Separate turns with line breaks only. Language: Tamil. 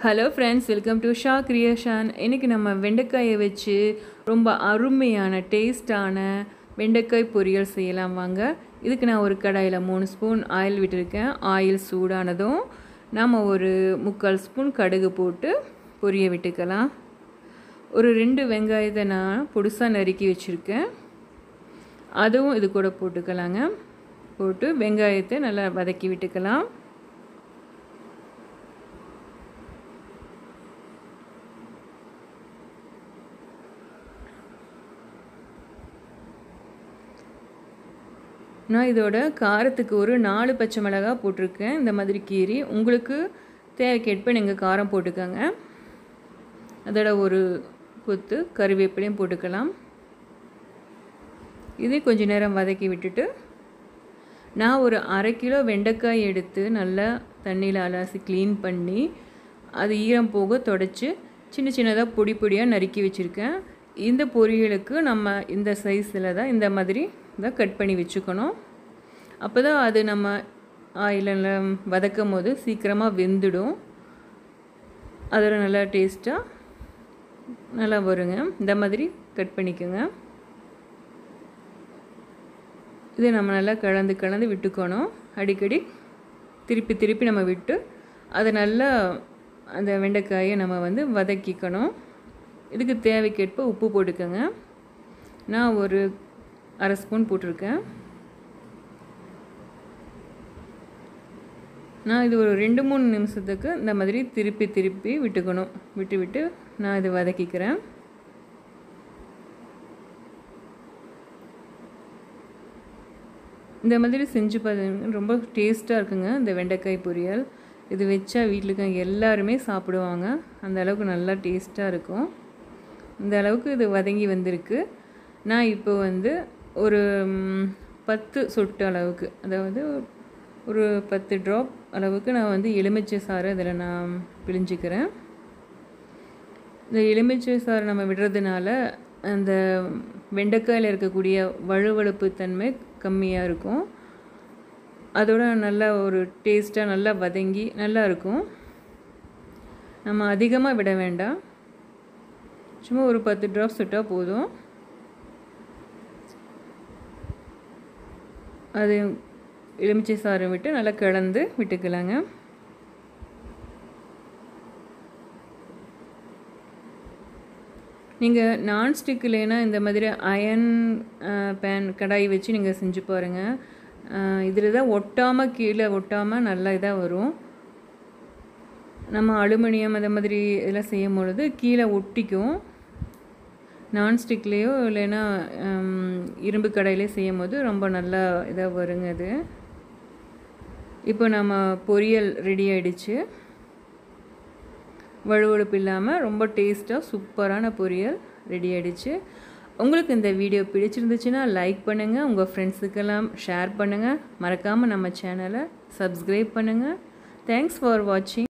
hello friends welcome to Sha creation இன்றைக்கி நம்ம வெண்டைக்காயை வச்சு ரொம்ப அருமையான டேஸ்டான வெண்டைக்காய் பொரியல் செய்யலாம் வாங்க இதுக்கு நான் ஒரு கடாயில் மூணு ஸ்பூன் ஆயில் விட்டுருக்கேன் ஆயில் சூடானதும் நாம் ஒரு முக்கால் ஸ்பூன் கடுகு போட்டு பொரிய விட்டுக்கலாம் ஒரு ரெண்டு வெங்காயத்தை நான் பொடுசாக நறுக்கி வச்சுருக்கேன் அதுவும் இது கூட போட்டுக்கலாங்க போட்டு வெங்காயத்தை நல்லா வதக்கி விட்டுக்கலாம் நான் இதோட காரத்துக்கு ஒரு நாலு பச்சை மிளகா போட்டிருக்கேன் இந்த மாதிரி கீரி உங்களுக்கு தேவைக்கேற்ப நீங்கள் காரம் போட்டுக்கோங்க அதோட ஒரு கொத்து கருவேப்பிலையும் போட்டுக்கலாம் இதே கொஞ்ச நேரம் வதக்கி விட்டுட்டு நான் ஒரு அரை கிலோ வெண்டைக்காய் எடுத்து நல்லா தண்ணியில் அலசி க்ளீன் பண்ணி அது ஈரம் போக தொடச்சி சின்ன சின்னதாக பொடி பொடியாக நறுக்கி வச்சுருக்கேன் இந்த பொரியலுக்கு நம்ம இந்த சைஸில் தான் இந்த மாதிரி தான் கட் பண்ணி வச்சுக்கணும் அப்போ தான் அது நம்ம ஆயிலில் வதக்கும் போது சீக்கிரமாக வெந்துடும் அதோட நல்லா டேஸ்ட்டாக நல்லா வருங்க இந்த மாதிரி கட் பண்ணிக்கோங்க இதை நம்ம நல்லா கலந்து கலந்து விட்டுக்கணும் அடிக்கடி திருப்பி திருப்பி நம்ம விட்டு அதை நல்லா அந்த வெண்டைக்காயை நம்ம வந்து வதக்கிக்கணும் இதுக்கு தேவைக்கேற்ப உப்பு போட்டுக்கோங்க நான் ஒரு அரை ஸ்பூன் போட்டிருக்கேன் நான் இது ஒரு ரெண்டு மூணு நிமிஷத்துக்கு இந்த மாதிரி திருப்பி திருப்பி விட்டுக்கணும் விட்டு விட்டு நான் இதை வதக்கிக்கிறேன் இந்த மாதிரி செஞ்சு பார்த்தீங்கன்னா ரொம்ப டேஸ்ட்டாக இருக்குங்க இந்த வெண்டைக்காய் பொரியல் இது வச்சா வீட்டில் இருக்க எல்லாருமே சாப்பிடுவாங்க அந்த அளவுக்கு நல்லா டேஸ்ட்டாக இருக்கும் இந்த அளவுக்கு இது வதங்கி வந்திருக்கு நான் இப்போ வந்து ஒரு பத்து சொட்டு அளவுக்கு அதாவது ஒரு பத்து ட்ராப் அளவுக்கு நான் வந்து எலுமிச்சை சாறு இதில் நான் பிழிஞ்சிக்கிறேன் இந்த எலுமிச்சை சாறு நம்ம விடுறதுனால அந்த வெண்டைக்காயில் இருக்கக்கூடிய வழுவழுப்பு தன்மை கம்மியாக இருக்கும் அதோட நல்லா ஒரு டேஸ்ட்டாக நல்லா வதங்கி நல்லா இருக்கும் நம்ம அதிகமாக விட வேண்டாம் சும்மா ஒரு பத்து ட்ராப்ஸ் விட்டால் போதும் அது எலுமிச்சை சாறு விட்டு நல்லா கலந்து விட்டுக்கலாங்க நீங்கள் நான்ஸ்டிக் இல்லைன்னா இந்த மாதிரி அயன் பேன் கடாய் வச்சு நீங்கள் செஞ்சு பாருங்கள் இதில் தான் ஒட்டாமல் கீழே ஒட்டாமல் நல்லா இதாக வரும் நம்ம அலுமினியம் அந்த மாதிரி இதெல்லாம் செய்யும் பொழுது கீழே ஒட்டிக்கும் நான்ஸ்டிக்லேயோ இல்லைன்னா இரும்பு கடையிலே செய்யும் போது ரொம்ப நல்லா இதாக வருங்க அது இப்போ நம்ம பொரியல் ரெடி ஆகிடுச்சு வழுவழுப்பு இல்லாமல் ரொம்ப டேஸ்ட்டாக சூப்பரான பொரியல் ரெடி ஆகிடுச்சு உங்களுக்கு இந்த வீடியோ பிடிச்சிருந்துச்சுன்னா லைக் பண்ணுங்கள் உங்கள் ஃப்ரெண்ட்ஸுக்கெல்லாம் ஷேர் பண்ணுங்கள் மறக்காமல் நம்ம சேனலை சப்ஸ்கிரைப் பண்ணுங்கள் தேங்க்ஸ் ஃபார் வாட்சிங்